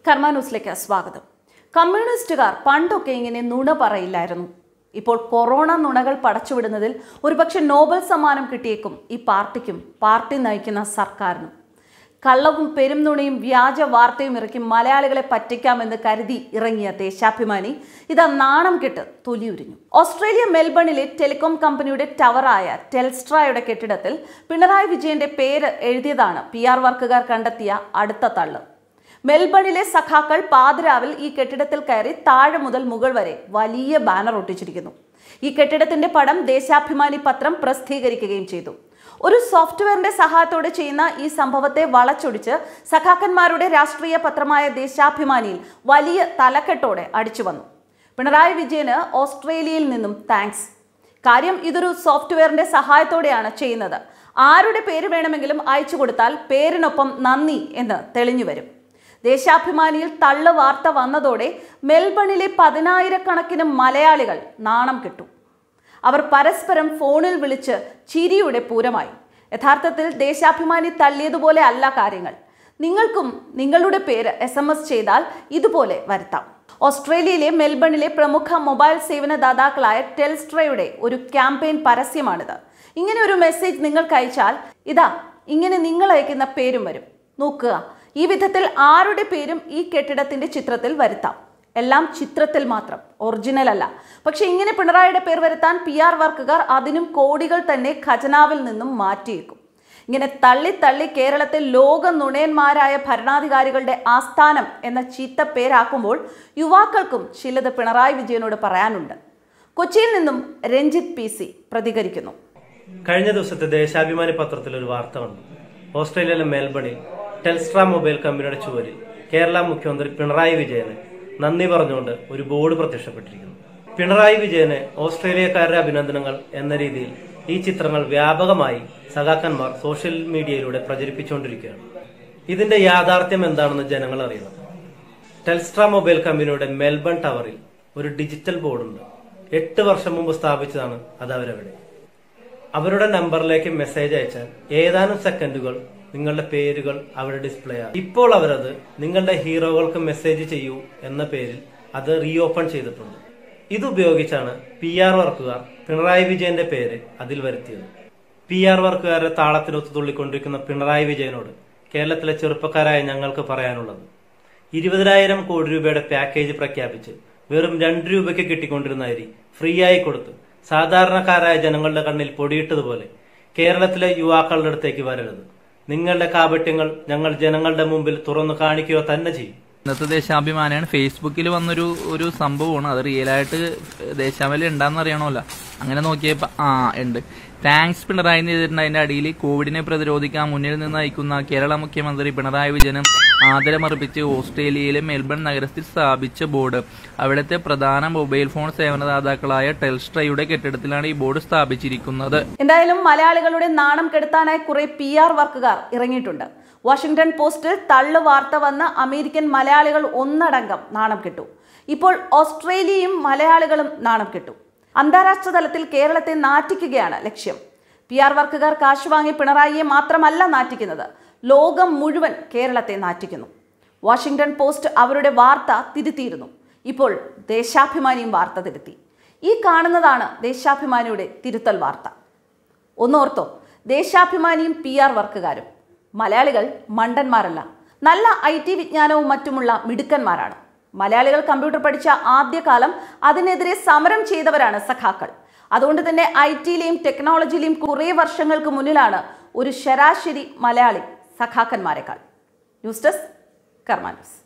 കർമ്മ ന്യൂസിലേക്ക് സ്വാഗതം കമ്മ്യൂണിസ്റ്റുകാർ പണ്ടൊക്കെ ഇങ്ങനെ നുണ പറയില്ലായിരുന്നു ഇപ്പോൾ കൊറോണ നുണകൾ പടച്ചുവിടുന്നതിൽ ഒരുപക്ഷെ നോബൽ സമ്മാനം കിട്ടിയേക്കും ഈ പാർട്ടിക്കും പാർട്ടി നയിക്കുന്ന സർക്കാരിനും കള്ളവും പെരും നുണയും വ്യാജ വാർത്തയും ഇറക്കി മലയാളികളെ പറ്റിക്കാമെന്ന് കരുതി ഇറങ്ങിയ ദേശാഭിമാനി ഇതാ നാണം കെട്ട് തൊലിയുരിഞ്ഞു ഓസ്ട്രേലിയ മെൽബണിലെ ടെലികോം കമ്പനിയുടെ ടവറായ ടെൽസ്ട്രയുടെ കെട്ടിടത്തിൽ പിണറായി വിജയന്റെ പേര് എഴുതിയതാണ് പി ആർ വർക്കുകാർ കണ്ടെത്തിയ അടുത്ത തള്ള് മെൽബണിലെ സഖാക്കൾ പാതിരാവിൽ ഈ കെട്ടിടത്തിൽ കയറി താഴെ മുതൽ മുകൾ വരെ വലിയ ബാനർ ഒട്ടിച്ചിരിക്കുന്നു ഈ കെട്ടിടത്തിന്റെ പടം ദേശാഭിമാനി പത്രം പ്രസിദ്ധീകരിക്കുകയും ചെയ്തു ഒരു സോഫ്റ്റ്വെയറിന്റെ സഹായത്തോടെ ചെയ്യുന്ന ഈ സംഭവത്തെ വളച്ചൊടിച്ച് സഖാക്കന്മാരുടെ രാഷ്ട്രീയ പത്രമായ ദേശാഭിമാനിയിൽ വലിയ തലക്കെട്ടോടെ അടിച്ചു വന്നു പിണറായി വിജയന് ഓസ്ട്രേലിയയിൽ നിന്നും താങ്ക്സ് കാര്യം ഇതൊരു സോഫ്റ്റ്വെയറിന്റെ സഹായത്തോടെയാണ് ചെയ്യുന്നത് ആരുടെ പേര് വേണമെങ്കിലും അയച്ചു കൊടുത്താൽ പേരിനൊപ്പം നന്ദി എന്ന് തെളിഞ്ഞു വരും ദേശാഭിമാനിയിൽ തള്ളു വാർത്ത വന്നതോടെ മെൽബണിലെ പതിനായിരക്കണക്കിന് മലയാളികൾ നാണം കെട്ടു അവർ പരസ്പരം ഫോണിൽ വിളിച്ച് ചിരിയുടെ പൂരമായി യഥാർത്ഥത്തിൽ ദേശാഭിമാനി തള്ളിയതുപോലെ അല്ല കാര്യങ്ങൾ നിങ്ങൾക്കും നിങ്ങളുടെ പേര് എസ് എം എസ് ചെയ്താൽ ഇതുപോലെ വരുത്താം ഓസ്ട്രേലിയയിലെ മെൽബണിലെ പ്രമുഖ മൊബൈൽ സേവനദാതാക്കളായ ടെൽസ്ട്രയുടെ ഒരു ക്യാമ്പയിൻ പരസ്യമാണിത് ഇങ്ങനെ ഒരു മെസ്സേജ് നിങ്ങൾക്ക് അയച്ചാൽ ഇതാ ഇങ്ങനെ നിങ്ങൾ അയക്കുന്ന പേരും വരും നോക്കുക ഈ വിധത്തിൽ ആരുടെ പേരും ഈ കെട്ടിടത്തിന്റെ ചിത്രത്തിൽ വരുത്താം എല്ലാം ചിത്രത്തിൽ മാത്രം ഒറിജിനൽ അല്ല പക്ഷെ ഇങ്ങനെ പിണറായിയുടെ പേർ വരുത്താൻ പി ആർ വർക്കുകാർ അതിനും കോടികൾ തന്നെ ഖജനാവിൽ നിന്നും മാറ്റിയേക്കും ഇങ്ങനെ തള്ളി തള്ളി കേരളത്തെ ലോക നുണയന്മാരായ ഭരണാധികാരികളുടെ ആസ്ഥാനം എന്ന ചീത്ത പേരാക്കുമ്പോൾ യുവാക്കൾക്കും ചിലത് പിണറായി വിജയനോട് പറയാനുണ്ട് കൊച്ചിയിൽ നിന്നും രഞ്ജിത്ത് പി സി പ്രതികരിക്കുന്നു കഴിഞ്ഞ ദിവസത്തെ ദേശാഭിമാനി പത്രത്തിൽ ഒരു വാർത്ത വന്നു ഓസ്ട്രേലിയയിലെ മെൽബണിൽ ടെൽസ്ട്ര മൊബൈൽ കമ്പനിയുടെ ചുവരിൽ കേരള മുഖ്യമന്ത്രി പിണറായി വിജയന് നന്ദി പറഞ്ഞുകൊണ്ട് ഒരു ബോർഡ് പ്രത്യക്ഷപ്പെട്ടിരിക്കുന്നു പിണറായി വിജയന് ഓസ്ട്രേലിയക്കാരുടെ അഭിനന്ദനങ്ങൾ എന്ന രീതിയിൽ ഈ ചിത്രങ്ങൾ വ്യാപകമായി സഖാക്കന്മാർ സോഷ്യൽ മീഡിയയിലൂടെ പ്രചരിപ്പിച്ചുകൊണ്ടിരിക്കുകയാണ് ഇതിന്റെ യാഥാർത്ഥ്യം എന്താണെന്ന് ജനങ്ങൾ അറിയണം ടെൽസ്ട്ര മൊബൈൽ കമ്പനിയുടെ മെൽബൺ ടവറിൽ ഒരു ഡിജിറ്റൽ ബോർഡുണ്ട് എട്ട് വർഷം മുമ്പ് സ്ഥാപിച്ചതാണ് അത് അവരവിടെ അവരുടെ നമ്പറിലേക്ക് മെസ്സേജ് അയച്ചാൽ ഏതാനും സെക്കൻഡുകൾ നിങ്ങളുടെ പേരുകൾ അവിടെ ഡിസ്പ്ലേ ആകും ഇപ്പോൾ അവരത് നിങ്ങളുടെ ഹീറോകൾക്ക് മെസ്സേജ് ചെയ്യൂ എന്ന പേരിൽ അത് റീഓപ്പൺ ചെയ്തിട്ടുണ്ട് ഇതുപയോഗിച്ചാണ് പി ആർ വർക്കുകാർ പിണറായി വിജയന്റെ പേര് അതിൽ വരുത്തിയത് പി ആർ വർക്കുകാരുടെ താളത്തിനൊത്തു തുള്ളിക്കൊണ്ടിരിക്കുന്ന പിണറായി വിജയനോട് കേരളത്തിലെ ചെറുപ്പക്കാരായ ഞങ്ങൾക്ക് പറയാനുള്ളത് ഇരുപതിനായിരം കോടി രൂപയുടെ പാക്കേജ് പ്രഖ്യാപിച്ച് വെറും രണ്ട് രൂപയ്ക്ക് കിട്ടിക്കൊണ്ടിരുന്ന അരി ഫ്രീ ആയി കൊടുത്ത് സാധാരണക്കാരായ ജനങ്ങളുടെ കണ്ണിൽ പൊടിയിട്ടതുപോലെ കേരളത്തിലെ യുവാക്കളുടെ അടുത്തേക്ക് വരരുത് നിങ്ങളുടെ കാപട്യങ്ങൾ ഞങ്ങൾ ജനങ്ങളുടെ മുമ്പിൽ തുറന്നു കാണിക്കുകയോ തന്നെ ചെയ്യും ഇന്നത്തെ ദേശാഭിമാനിയാണ് ഫേസ്ബുക്കിൽ വന്നൊരു ഒരു സംഭവമാണ് അത് റിയലായിട്ട് ദേശാഭിമാനി ഉണ്ടാന്ന് അറിയണമല്ലോ അങ്ങനെ നോക്കിയപ്പോ ആ ഉണ്ട് താങ്ക്സ് പിണറായി എന്ന് ചെയ്തിട്ടുണ്ട് അതിന്റെ അടിയിൽ കോവിഡിനെ പ്രതിരോധിക്കാൻ മുന്നിൽ നിന്ന് നയിക്കുന്ന കേരള മുഖ്യമന്ത്രി പിണറായി വിജയനും ആദരമർപ്പിച്ച് ഓസ്ട്രേലിയയിലെ മെൽബൺ നഗരത്തിൽ സ്ഥാപിച്ച ബോർഡ് അവിടുത്തെ പ്രധാന മൊബൈൽ ഫോൺ സേവനദാതാക്കളായ ടെൽസ്ട്രയുടെ കെട്ടിടത്തിലാണ് ഈ ബോർഡ് സ്ഥാപിച്ചിരിക്കുന്നത് എന്തായാലും മലയാളികളുടെ നാണം കെടുത്താനായി കുറെ പി ആർ വർക്കുകാർ ഇറങ്ങിയിട്ടുണ്ട് വാഷിംഗ്ടൺ പോസ്റ്റിൽ തള്ളു വാർത്ത വന്ന് അമേരിക്കൻ മലയാളികൾ ഒന്നടങ്കം നാണം കെട്ടു ഇപ്പോൾ ഓസ്ട്രേലിയയും മലയാളികളും നാണം കെട്ടു അന്താരാഷ്ട്ര തലത്തിൽ കേരളത്തെ നാറ്റിക്കുകയാണ് ലക്ഷ്യം പി ആർ വർക്കുകാർ കാശ് വാങ്ങി പിണറായിയെ മാത്രമല്ല നാറ്റിക്കുന്നത് ലോകം മുഴുവൻ കേരളത്തെ നാറ്റിക്കുന്നു വാഷിംഗ്ടൺ പോസ്റ്റ് അവരുടെ വാർത്ത തിരുത്തിയിരുന്നു ഇപ്പോൾ ദേശാഭിമാനിയും വാർത്ത തിരുത്തി ഈ കാണുന്നതാണ് ദേശാഭിമാനിയുടെ തിരുത്തൽ വാർത്ത ഒന്നോർത്തോ ദേശാഭിമാനിയും പി ആർ വർക്കുകാരും മലയാളികൾ മണ്ടന്മാരല്ല നല്ല ഐ ടി വിജ്ഞാനവും മറ്റുമുള്ള മിടുക്കന്മാരാണ് മലയാളികൾ കമ്പ്യൂട്ടർ പഠിച്ച ആദ്യകാലം അതിനെതിരെ സമരം ചെയ്തവരാണ് സഖാക്കൾ അതുകൊണ്ട് തന്നെ ഐ ടിയിലെയും ടെക്നോളജിയിലെയും കുറേ വർഷങ്ങൾക്ക് മുന്നിലാണ് ഒരു ശരാശരി മലയാളി സഖാക്കന്മാരെക്കാൾ ന്യൂസ് ഡെസ്ക് കർമ്മ ന്യൂസ്